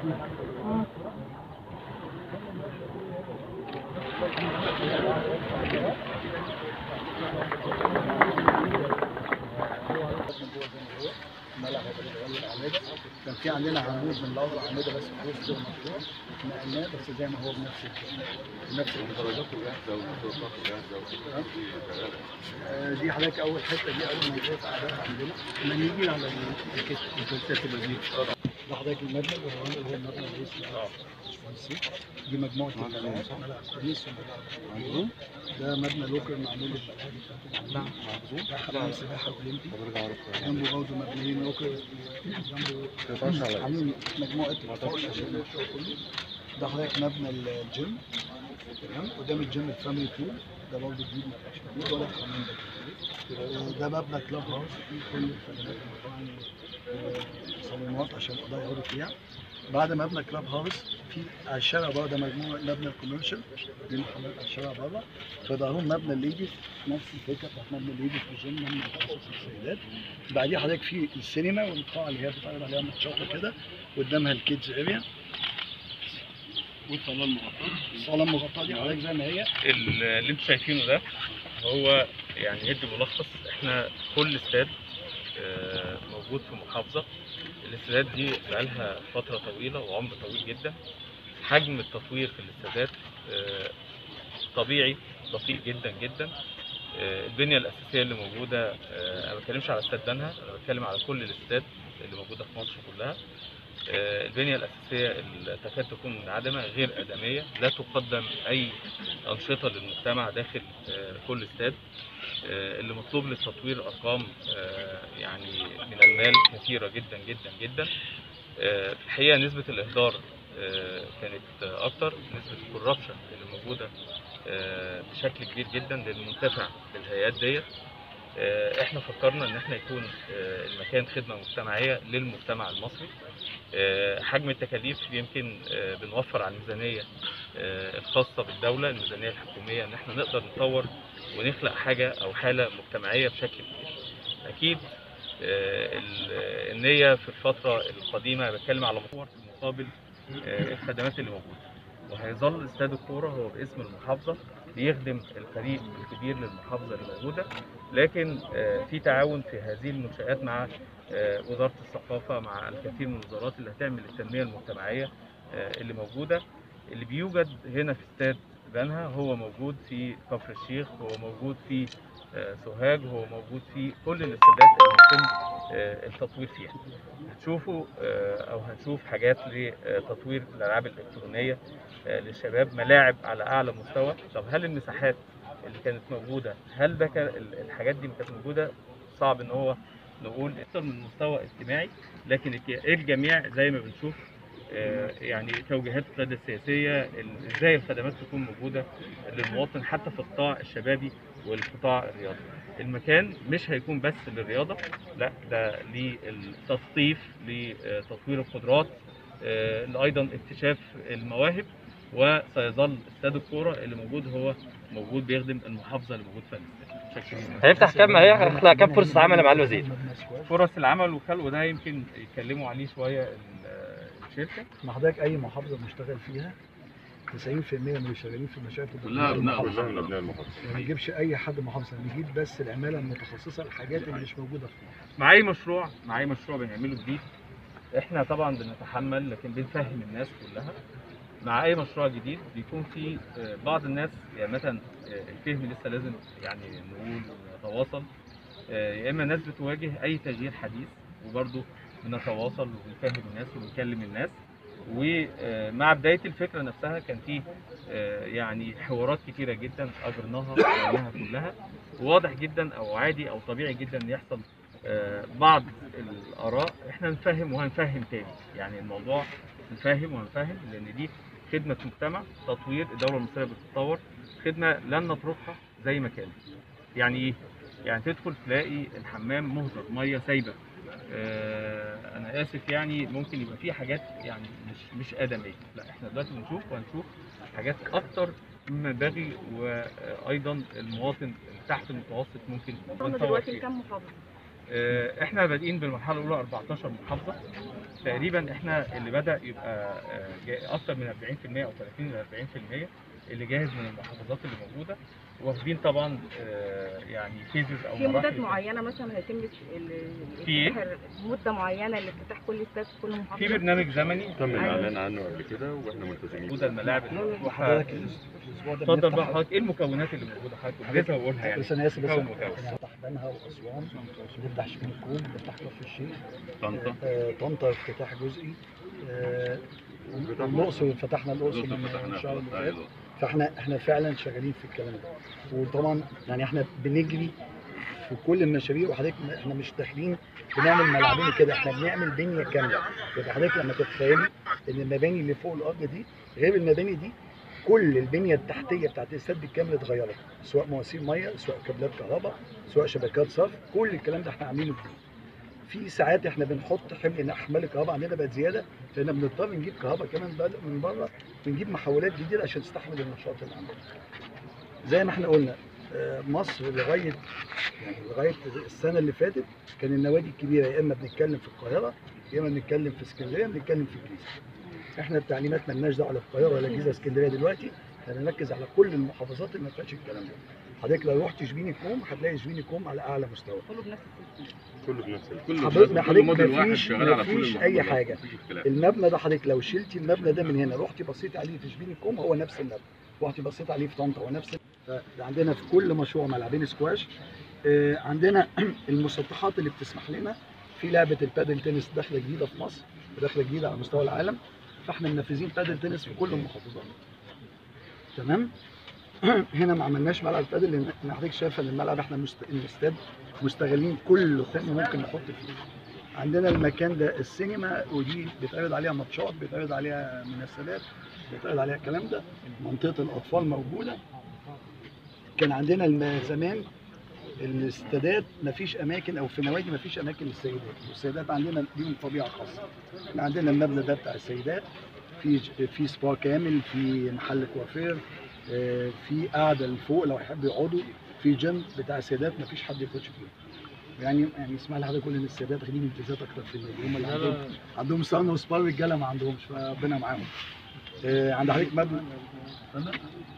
كان في عندنا عمود من الارض عمودة بس في وسط المشروع نقلناه بس زي ما هو بنفس ال- بنفس الدرجات آه، دي حضرتك اول حته دي اول منطقه اعداد عندنا لما نيجي على ال- الكت- الجلسات اللي دي ده حضرتك المبنى اللي هو اللي هو المبنى الرئيسي الرئيسي. دي مجموعه الكلام ملعب تنس وملعب ده مبنى لوكر معمول للملاعب ده حمام سباحه اولمبي جنبه برضه مبنيين لوكر جنبه عاملين مجموعه نقاش عشان المشروع كله ده حضرتك مبنى الجيم تمام قدام الجيم الفاميلي بول ده برضه جديد ما بقاش موجود ولا الحمام ده ده مبنى كلاب هاوس فيه كل الخدمات المطاعم والصالونات عشان القضاء يقعدوا فيها بعد مبنى كلاب هاوس في على الشارع بره ده مجموعه مبنى الكوميرشال دي محلات على الشارع بره فظهرهم مبنى الليديز نفس الفكره بتاعت مبنى الليديز في الجيم مبنى متخصص للسيدات بعديها حضرتك في السينما والقاعه اللي هي بتتعرض عليها ماتشات وكده قدامها الكيدز اريا والصاله المغطاه الصاله المغطاه دي حضرتك زي ما هي اللي انتم شايفينه ده هو يعني يدي ملخص احنا كل استاد آه، موجود في محافظة الاستادات دي بقالها فترة طويلة وعمر طويل جدا حجم التطوير في الاستادات آه، طبيعي بطيء جدا جدا آه، البنية الأساسية اللي موجودة آه، أنا ما بتكلمش على استاد بنها أنا بتكلم على كل الاستاد اللي موجودة في مصر كلها آه، البنية الأساسية اللي تكاد تكون منعدمة غير آدمية لا تقدم أي أنشطة للمجتمع داخل آه، كل استاد آه، اللي مطلوب للتطوير أرقام آه، يعني من المال كثيرة جدا جدا جدا آه، في الحقيقة نسبة الإهدار آه، كانت آه، أكتر نسبة الكوربشن اللي موجودة آه، بشكل كبير جدا للمنتفع بالهيئات ديت آه، احنا فكرنا ان احنا يكون آه، المكان خدمه مجتمعيه للمجتمع المصري آه، حجم التكاليف يمكن آه، بنوفر على الميزانيه آه، الخاصه بالدوله الميزانيه الحكوميه ان احنا نقدر نطور ونخلق حاجه او حاله مجتمعيه بشكل كبير اكيد آه، ال- النيه في الفتره القديمه بتكلم على مطور في مقابل آه، الخدمات اللي موجوده وهيظل استاد الكوره هو باسم المحافظه بيخدم الفريق الكبير للمحافظه اللي موجوده لكن آه، في تعاون في هذه المنشآت مع آه، وزارة الثقافة مع الكثير من الوزارات اللي هتعمل التنمية المجتمعية آه، اللي موجودة اللي بيوجد هنا في استاد بنها هو موجود في كفر الشيخ هو موجود في آه، سوهاج هو موجود في كل الاستادات اللي هيتم آه، التطوير فيها هتشوفوا آه، او هنشوف حاجات لتطوير الالعاب الالكترونيه آه، للشباب ملاعب على اعلى مستوى طب هل المساحات اللي كانت موجوده هل ده كان ال- الحاجات دي ما كانت موجوده صعب ان هو نقول اكتر من مستوى اجتماعي لكن الك- الجميع زي ما بنشوف آه، يعني توجيهات القياده السياسيه ال- ازاي الخدمات تكون موجوده للمواطن حتى في القطاع الشبابي والقطاع الرياضي المكان مش هيكون بس للرياضه لا ده للتثقيف لتطوير القدرات آه، ايضا اكتشاف المواهب وسيظل استاد الكوره اللي موجود هو موجود بيخدم المحافظه اللي موجود فيها الاستاد. شكرا هيفتح كام هيخلق كام فرصه عمل مع الوزير؟ فرص العمل وخلقه ده يمكن يتكلموا عليه شويه ال- الشركه ما حضرتك اي محافظه بنشتغل فيها 90% من اللي شغالين في المشاريع بتبقى كلها من ابناء المحافظة. كلها ابناء المحافظه ما نجيبش اي حد محافظه نجيب بس العماله المتخصصه الحاجات اللي مش موجوده في مصر مع اي مشروع مع اي مشروع بنعمله جديد احنا طبعا بنتحمل لكن بنفهم الناس كلها مع اي مشروع جديد بيكون في آه، بعض الناس يعني مثلا آه، الفهم لسه لازم يعني نقول ونتواصل آه، يا اما ناس بتواجه اي تغيير حديث وبرضه بنتواصل وبنفهم الناس وبنكلم الناس ومع بدايه الفكره نفسها كان في آه، يعني حوارات كتيره جدا اجرناها وقلناها كلها واضح جدا او عادي او طبيعي جدا ان يحصل آه، بعض الاراء احنا نفهم وهنفهم تاني يعني الموضوع نفهم وهنفهم لان دي خدمه مجتمع تطوير الدوله المصريه بتتطور خدمه لن نتركها زي ما كانت يعني ايه يعني تدخل تلاقي الحمام مهدر ميه سايبه آه، انا اسف يعني ممكن يبقى في حاجات يعني مش مش ادميه لا احنا دلوقتي بنشوف وهنشوف حاجات اكتر مما ينبغي وايضا المواطن تحت المتوسط ممكن وصلنا يتطور دلوقتي فيها. لكام محافظة؟ آه، احنا بادئين بالمرحله الاولى 14 محافظه تقريبا احنا اللي بدا يبقى آه، جا- اكتر من 40% او 30 ل 40% اللي جاهز من المحافظات اللي موجوده واخدين طبعا آه، يعني فيزز او في مدد مراحل معينه مثلا هيتم ال- في إيه؟ الافتتاح مده معينه لافتتاح كل استاد في كل محافظه في برنامج زمني تم أيوة. الاعلان عنه قبل كده واحنا ملتزمين موجوده الملاعب المفتوحه وحضرتك الاسبوع ده اتفضل بنفتح- بقى حضرتك ايه المكونات اللي موجوده حضرتك لسه بقولها يعني بس انا اسف بس مكون مكون. نفتح بنها واسوان نفتح شمال الكوم نفتح كفر الشيخ طنطا آه، طنطا افتتاح جزئي آه، الاقصر فتحنا الاقصر من الشهر اللي فات فاحنا احنا فعلا شغالين في الكلام ده وطبعا يعني احنا بنجري في كل المشاريع وحضرتك احنا مش داخلين بنعمل ملعبين كده احنا بنعمل بنيه كامله يبقى حضرتك لما تتخيلي ان المباني اللي فوق الارض دي غير المباني دي كل البنيه التحتيه بتاعت الاستاد بالكامل اتغيرت سواء مواسير ميه سواء كابلات كهرباء سواء شبكات صرف كل الكلام ده احنا عاملينه جديد في ساعات احنا بنحط حمل ان احمال الكهرباء عندنا بقت زياده فاحنا بنضطر نجيب كهرباء كمان بل- من بره بنجيب محولات جديده عشان تستحمل النشاط اللي عندنا زي ما احنا قلنا آه، مصر لغايه يعني لغايه السنه اللي فاتت كان النوادي الكبيره يا اما بنتكلم في القاهره يا اما بنتكلم في اسكندريه بنتكلم في الجيزه احنا التعليمات مالناش دعوه لا القاهره ولا الجيزه اسكندريه دلوقتي احنا بنركز على كل المحافظات اللي ما فيهاش الكلام ده حضرتك لو رحت شبيني كوم هتلاقي شبيني كوم على اعلى مستوى كله بنفس السيستم كله بنفس كل حضرتك- كل حضرتك موديل واحد مفيش- شغال على كل مفيش أي المحافظات، حاجة. مفيش اختلاف المبنى ده حضرتك لو شلتي المبنى ده من هنا رحتي بصيتي عليه في شبين الكوم هو نفس المبنى رحتي بصيت عليه في طنطا هو نفس عندنا في كل مشروع ملعبين سكواش آه، عندنا المسطحات اللي بتسمح لنا في لعبه البادل تنس داخله جديده في مصر وداخله جديده على مستوى العالم فاحنا منفذين بادل تنس في كل المحافظات تمام هنا ما عملناش ملعب بادل لان إن حضرتك شايفه ان الملعب احنا مست... الاستاد مستغلين كل ثانيه ممكن نحط فيه عندنا المكان ده السينما ودي بيتعرض عليها ماتشات بيتعرض عليها مناسبات بيتعرض عليها الكلام ده منطقه الاطفال موجوده كان عندنا الم- زمان الاستادات مفيش اماكن او في نوادي مفيش اماكن للسيدات والسيدات عندنا ليهم طبيعه خاصه احنا عندنا المبنى ده بتاع السيدات في ج- في سبا كامل في محل كوافير آه، في قاعده لفوق لو يحبوا يقعدوا في جيم بتاع السيدات مفيش حد يخش فيه يعني يعني اسمح لي حضرتك كل ان السيدات واخدين امتيازات اكتر في النادي هم اللي عندهم عندهم ساونا وسبا الرجاله ما عندهمش فربنا معاهم آه، عند حضرتك مبنى اتفضل.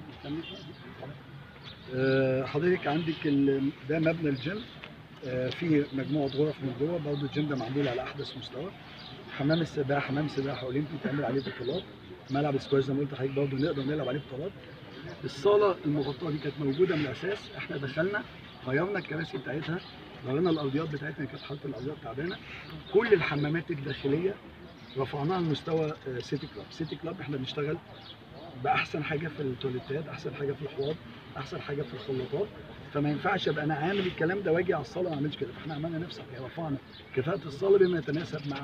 آه، حضرتك عندك ال- ده مبنى الجيم آه، فيه مجموعه غرف من جوه برضه الجيم ده معمول على احدث مستوى حمام السباحه حمام سباحه اولمبي بيتعمل عليه بطولات ملعب سكواش زي ما قلت لحضرتك برضه نقدر نلعب عليه بطولات الصاله المغطاه دي كانت موجوده من الاساس احنا دخلنا غيرنا الكراسي بتاعتها غيرنا الارضيات بتاعتنا كانت حاله الارضيات تعبانه كل الحمامات الداخليه رفعناها لمستوى آه، سيتي كلاب سيتي كلاب احنا بنشتغل باحسن حاجه في التواليتات احسن حاجه في الحوض احسن حاجه في الخلاطات فما ينفعش ابقى انا عامل الكلام ده واجي على الصاله ما اعملش كده فاحنا عملنا نفس الحكايه رفعنا كفاءه الصاله بما يتناسب مع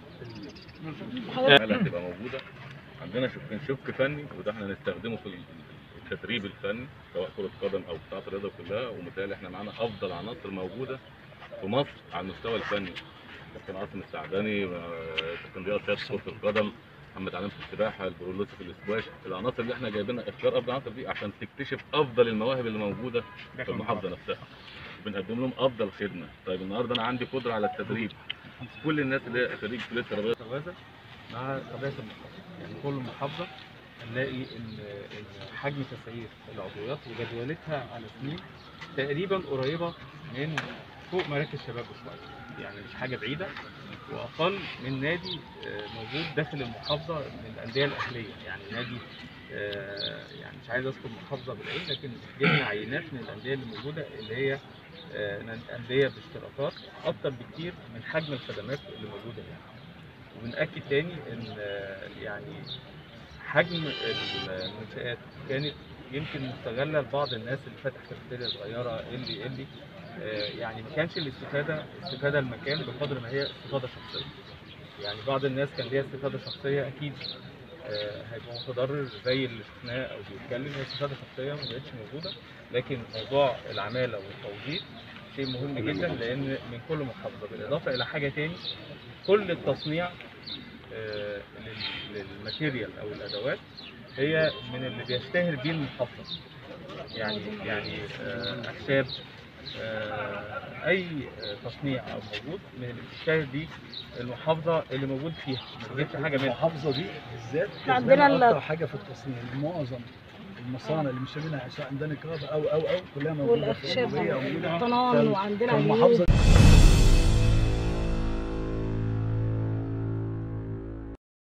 اللي هتبقى موجوده عندنا شقين شق فني وده احنا هنستخدمه في التدريب الفني سواء كره قدم او بتاعه الرياضه كلها ومتهيألي احنا معانا افضل عناصر موجوده في مصر على المستوى الفني كابتن عاصم السعداني آه، كابتن رياض سياد في كره القدم محمد علام في السباحه البرولوسي في الاسكواش العناصر اللي احنا جايبينها اختيار افضل عناصر دي عشان تكتشف افضل المواهب اللي موجوده في المحافظه نفسها بنقدم لهم افضل خدمه طيب النهارده انا عندي قدره على التدريب كل الناس اللي هي خريج كليه التربيه توازن مع طبيعه المحافظه يعني كل محافظه هنلاقي ان إن حجم تسعير العضويات وجدولتها على سنين تقريبا قريبه من فوق مراكز شباب بشويه يعني مش حاجه بعيده واقل من نادي آه، موجود داخل المحافظه من الانديه الاهليه يعني نادي آه، يعني مش عايز اذكر محافظه بالعين لكن جبنا عينات من الانديه اللي موجوده اللي هي آه، انديه باشتراكات اكتر بكتير من حجم الخدمات اللي موجوده هنا وبنأكد تاني ان آه، يعني حجم المنشآت كانت يمكن مستغله لبعض الناس اللي فاتح كافيتيريا صغيره اللي اللي آه، يعني ما كانش الاستفاده استفاده المكان بقدر ما هي استفاده شخصيه يعني بعض الناس كان ليها استفاده شخصيه اكيد آه، هيبقى متضرر زي اللي شفناه او بيتكلم هي استفاده شخصيه ما بقتش موجوده لكن موضوع العماله والتوظيف شيء مهم جدا لان من كل محافظه بالاضافه الى حاجه تاني كل التصنيع آه، لل- للماتيريال او الادوات هي من اللي بيشتهر بيه المحافظه يعني يعني آه، اخشاب آه، اي تصنيع او موجود من اللي بتشتهر دي المحافظه اللي موجود فيها ما تجيبش حاجه منها المحافظه دي بالذات إحنا عندنا ال- اكتر حاجه في التصنيع معظم المصانع اللي مش منها سواء عندنا كهرباء او او او كلها موجوده في والأخشاب الجمهورية أو موجودة طنان وعندنا فالمحافظه